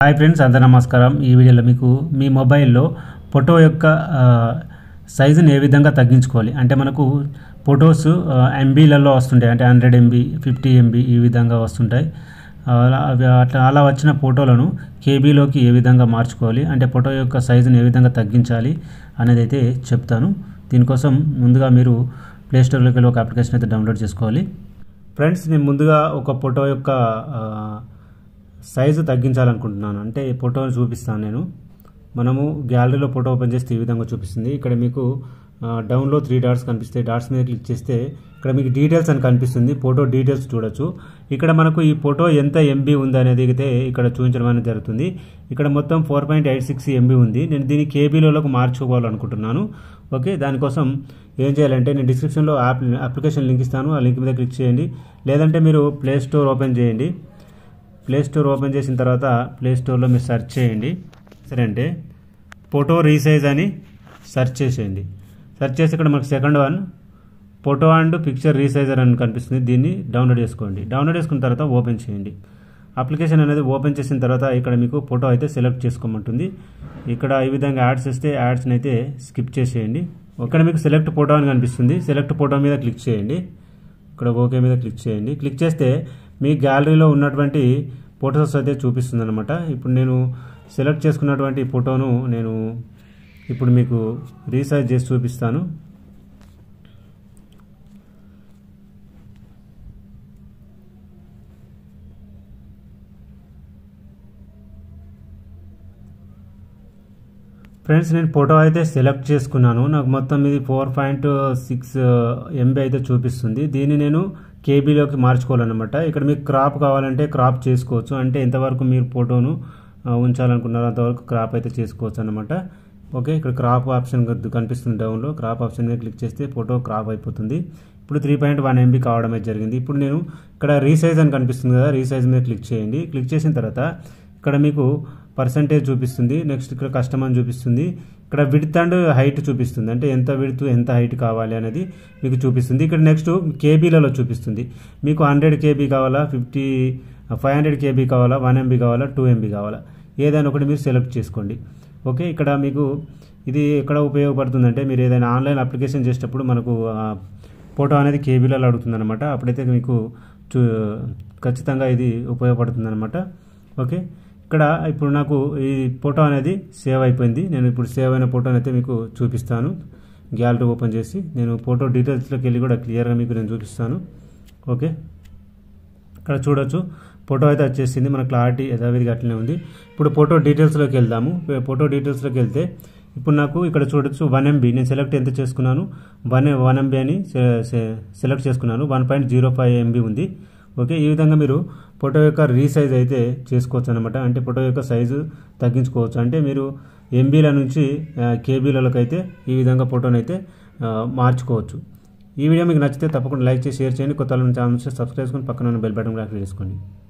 hi friends అందరు నమస్కారం ఈ వీడియోలో మీకు మీ మొబైల్లో ఫోటో యొక్క ఆ, సైజుని ఏ విధంగా తగ్గించుకోవాలి అంటే మనకు ఫొటోస్ ఎంబీలలో వస్తుంటాయి అంటే హండ్రెడ్ ఎంబీ ఫిఫ్టీ ఎంబీ ఈ విధంగా వస్తుంటాయి అలా అవి అట్లా అలా వచ్చిన ఫోటోలను కేబీలోకి ఏ విధంగా మార్చుకోవాలి అంటే ఫోటో యొక్క సైజుని ఏ విధంగా తగ్గించాలి అనేది అయితే చెప్తాను దీనికోసం ముందుగా మీరు ప్లేస్టోర్లోకి వెళ్ళి ఒక అప్లికేషన్ అయితే డౌన్లోడ్ చేసుకోవాలి ఫ్రెండ్స్ నేను ముందుగా ఒక ఫోటో యొక్క ఆ, సైజు తగ్గించాలనుకుంటున్నాను అంటే ఈ ఫోటోని చూపిస్తాను నేను మనము గ్యాలరీలో ఫోటో ఓపెన్ చేస్తే ఈ విధంగా చూపిస్తుంది ఇక్కడ మీకు ఆ, డౌన్లో త్రీ డాట్స్ కనిపిస్తాయి డాట్స్ మీద క్లిక్ చేస్తే ఇక్కడ మీకు డీటెయిల్స్ అని కనిపిస్తుంది ఫోటో డీటెయిల్స్ చూడొచ్చు ఇక్కడ మనకు ఈ ఫోటో ఎంత ఎంబీ ఉంది అనేది అయితే ఇక్కడ చూపించడం అనేది జరుగుతుంది ఇక్కడ మొత్తం four point eight six MB ఉంది నేను దీన్ని కేబీలోకి మార్చుకోవాలనుకుంటున్నాను ఓకే దానికోసం ఏం చేయాలంటే నేను డిస్క్రిప్షన్లో యాప్ అప్లికేషన్ లింక్ ఇస్తాను ఆ లింక్ మీద క్లిక్ చేయండి లేదంటే మీరు ప్లే స్టోర్ ఓపెన్ చేయండి ప్లే స్టోర్ ఓపెన్ చేసిన తర్వాత ప్లే స్టోర్లో మీరు సెర్చ్ చేయండి సరే అంటే ఫోటో రీసైజ్ అని సెర్చ్ చేసేయండి సెర్చ్ చేసి ఇక్కడ మనకు second one photo and picture resizer అని కనిపిస్తుంది దీన్ని డౌన్లోడ్ చేసుకోండి డౌన్లోడ్ చేసుకున్న తర్వాత ఓపెన్ చేయండి అప్లికేషన్ అనేది ఓపెన్ చేసిన తర్వాత ఇక్కడ మీకు ఫోటో అయితే సెలెక్ట్ చేసుకోమంటుంది ఇక్కడ ఈ విధంగా యాడ్స్ వస్తే యాడ్స్ని అయితే స్కిప్ చేసేయండి ఇక్కడ మీకు సెలెక్ట్ ఫోటో అని కనిపిస్తుంది సెలెక్ట్ ఫోటో మీద క్లిక్ చేయండి ఇక్కడ ఓకే మీద క్లిక్ చేయండి క్లిక్ చేస్తే మీ గ్యాలరీలో ఉన్నటువంటి ఫొటోస్ అయితే చూపిస్తుంది అనమాట ఇప్పుడు నేను సెలెక్ట్ చేసుకున్నటువంటి ఫోటోను నేను ఇప్పుడు మీకు రీసైజ్ చేసి చూపిస్తాను ఫ్రెండ్స్ నేను ఫోటో అయితే సెలెక్ట్ చేసుకున్నాను నాకు మొత్తం ఇది ఫోర్ పాయింట్ సిక్స్ ఎంబీ అయితే చూపిస్తుంది దీన్ని నేను కేబీలోకి మార్చుకోవాలన్నమాట ఇక్కడ మీకు క్రాప్ కావాలంటే క్రాప్ చేసుకోవచ్చు అంటే ఎంతవరకు మీరు ఫోటోను ఆ, ఉంచాలనుకున్నారో అంతవరకు క్రాప్ అయితే చేసుకోవచ్చు అనమాట ఓకే ఇక్కడ క్రాప్ ఆప్షన్ కనిపిస్తుంది డౌన్లో క్రాప్ ఆప్షన్ మీద క్లిక్ చేస్తే ఫోటో క్రాప్ అయిపోతుంది ఇప్పుడు త్రీ పాయింట్ వన్ ఎంబీ కావడం అయితే జరిగింది ఇప్పుడు నేను ఇక్కడ రీసైజ్ అని కనిపిస్తుంది కదా రీసైజ్ మీద క్లిక్ చేయండి క్లిక్ చేసిన తర్వాత ఇక్కడ మీకు పర్సంటేజ్ చూపిస్తుంది నెక్స్ట్ ఇక్కడ కస్టమ్ అని చూపిస్తుంది ఇక్కడ విడ్త్ అండ్ హైట్ చూపిస్తుంది అంటే ఎంత విడ్త్ ఎంత హైట్ కావాలి అనేది మీకు చూపిస్తుంది ఇక్కడ నెక్స్ట్ కేబీలలో చూపిస్తుంది మీకు హండ్రెడ్ కేబీ కావాలా ఫిఫ్టీ ఫైవ్ హండ్రెడ్ కేబీ కావాలా వన్ ఎంబీ కావాలా టూ ఎంబీ కావాలా ఏదైనా ఒకటి మీరు సెలెక్ట్ చేసుకోండి ఓకే ఇక్కడ మీకు ఇది ఎక్కడ ఉపయోగపడుతుందంటే మీరు ఏదైనా ఆన్లైన్ అప్లికేషన్ చేసేటప్పుడు మనకు ఆ, ఫోటో అనేది కేబీలలో అడుగుతుంది అనమాట అప్పుడైతే మీకు చూ ఖచ్చితంగా ఇది ఉపయోగపడుతుంది అనమాట ఓకే ఇక్కడ ఇప్పుడు నాకు ఈ ఫోటో అనేది సేవ్ అయిపోయింది నేను ఇప్పుడు సేవ్ అయిన ఫోటోని అయితే మీకు చూపిస్తాను గ్యాలరీ ఓపెన్ చేసి నేను ఫోటో డీటెయిల్స్లోకి వెళ్ళి కూడా క్లియర్గా మీకు నేను చూపిస్తాను ఓకే ఇక్కడ చూడొచ్చు ఫోటో అయితే వచ్చేసింది మన క్లారిటీ యథావిధిగా అట్లనే ఉంది ఇప్పుడు ఫోటో డీటెయిల్స్లోకి వెళ్దాము ఫోటో డీటెయిల్స్లోకి వెళ్తే ఇప్పుడు నాకు ఇక్కడ చూడొచ్చు వన్ ఎంబీ నేను సెలెక్ట్ ఎంత చేసుకున్నాను వన్ వన్ ఎంబీ అని సె- సె- సెలెక్ట్ చేసుకున్నాను one point zero five MB ఉంది ఓకే ఈ విధంగా మీరు ఫోటో యొక్క రీసైజ్ అయితే చేసుకోవచ్చు అనమాట అంటే ఫోటో యొక్క సైజు తగ్గించుకోవచ్చు అంటే మీరు ఎంబీల నుంచి ఆ, కేబీలలోకి అయితే ఈ విధంగా ఫోటోని అయితే ఆ, మార్చుకోవచ్చు ఈ వీడియో మీకు నచ్చితే తప్పకుండా లైక్ చేసి షేర్ చేయండి కొత్త ఛానల్ సబ్స్క్రైబ్ చేసుకొని పక్కన ఉన్న బెల్ బటన్ కూడా యాక్టివేట్ చేసుకోండి